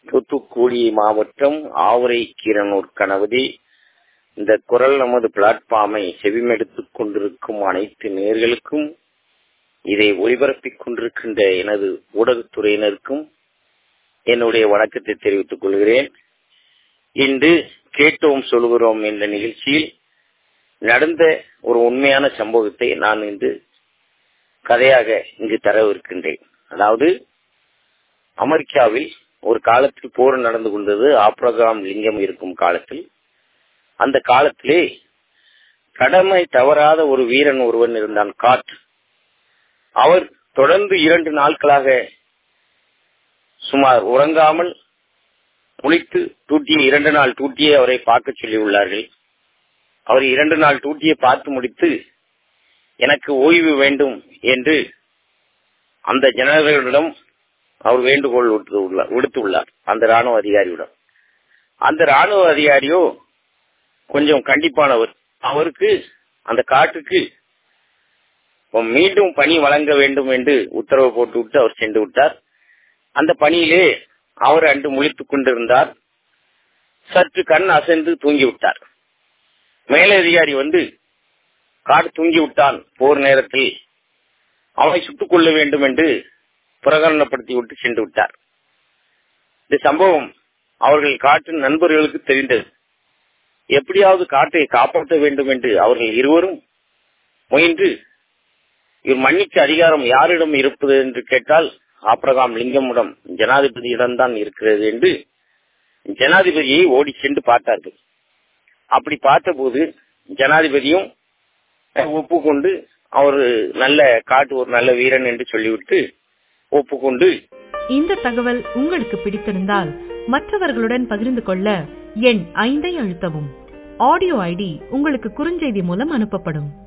தூத்துக்குடி மாவட்டம் ஆவரை கீரனூர் கணவதி இந்த குரல் நமது பிளாட்ஃபார்மை செவிமெடுத்துக் கொண்டிருக்கும் அனைத்து நேர்களுக்கும் இதை ஒளிபரப்பிக் கொண்டிருக்கின்ற எனது ஊடகத்துறையினருக்கும் என்னுடைய வணக்கத்தை தெரிவித்துக் கொள்கிறேன் இன்று கேட்டோம் சொல்கிறோம் என்ற நிகழ்ச்சியில் நடந்த ஒரு உண்மையான சம்பவத்தை நான் இன்று கதையாக இங்கு தரவிருக்கின்றேன் அதாவது அமெரிக்காவில் ஒரு காலத்தில் போர் நடந்து கொண்டது ஆப்ரகாம் லிங்கம் இருக்கும் காலத்தில் அந்த காலத்திலே கடமை தவறாத ஒரு வீரன் ஒருவன் இருந்தான் காட் அவர் தொடர்ந்து இரண்டு நாட்களாக சுமார் உறங்காமல் முழித்து டூட்டியை இரண்டு நாள் டூட்டியை அவரை பார்க்க சொல்லி உள்ளார்கள் அவர் இரண்டு நாள் டூட்டியை பார்த்து முடித்து எனக்கு ஓய்வு வேண்டும் என்று அந்த ஜனர்களிடம் அவர் வேண்டுகோள் விடுத்துள்ளார் அந்த ராணுவ அதிகாரியிடம் அந்த ராணுவ அதிகாரியோ கொஞ்சம் கண்டிப்பானவர் அவருக்கு அந்த காட்டுக்கு மீண்டும் பணி வழங்க வேண்டும் என்று உத்தரவு போட்டு விட்டு அவர் சென்று விட்டார் அந்த பணியிலே அவர் அன்று முழித்துக் கொண்டிருந்தார் சற்று கண் அசைந்து தூங்கிவிட்டார் மேலதிகாரி வந்து காடு தூங்கி விட்டான் போர் நேரத்தில் அவனை சுட்டுக் கொள்ள வேண்டும் என்று பிரகடனப்படுத்தி விட்டு சென்று விட்டார் இந்த சம்பவம் அவர்கள் காட்டின் நண்பர்களுக்கு தெரிந்தது எப்படியாவது காட்டை காப்பாற்ற வேண்டும் என்று அவர்கள் இருவரும் முயன்று இவர் மன்னிக்க அதிகாரம் யாரிடம் இருப்பது என்று கேட்டால் ஆப்ரகாம் லிங்கமிடம் ஜனாதிபதியிடம்தான் இருக்கிறது என்று ஜனாதிபதியை ஓடி சென்று பார்த்தார்கள் அப்படி பார்த்தபோது ஜனாதிபதியும் ஒப்புக்கொண்டு அவர் நல்ல காட்டு ஒரு நல்ல வீரன் என்று சொல்லிவிட்டு ஒப்புக்கொண்டு இந்த தகவல் உங்களுக்கு பிடித்திருந்தால் மற்றவர்களுடன் பகிர்ந்து கொள்ள எண் ஐந்தை அழுத்தவும் ஆடியோ ஐடி உங்களுக்கு குறுஞ்செய்தி மூலம் அனுப்பப்படும்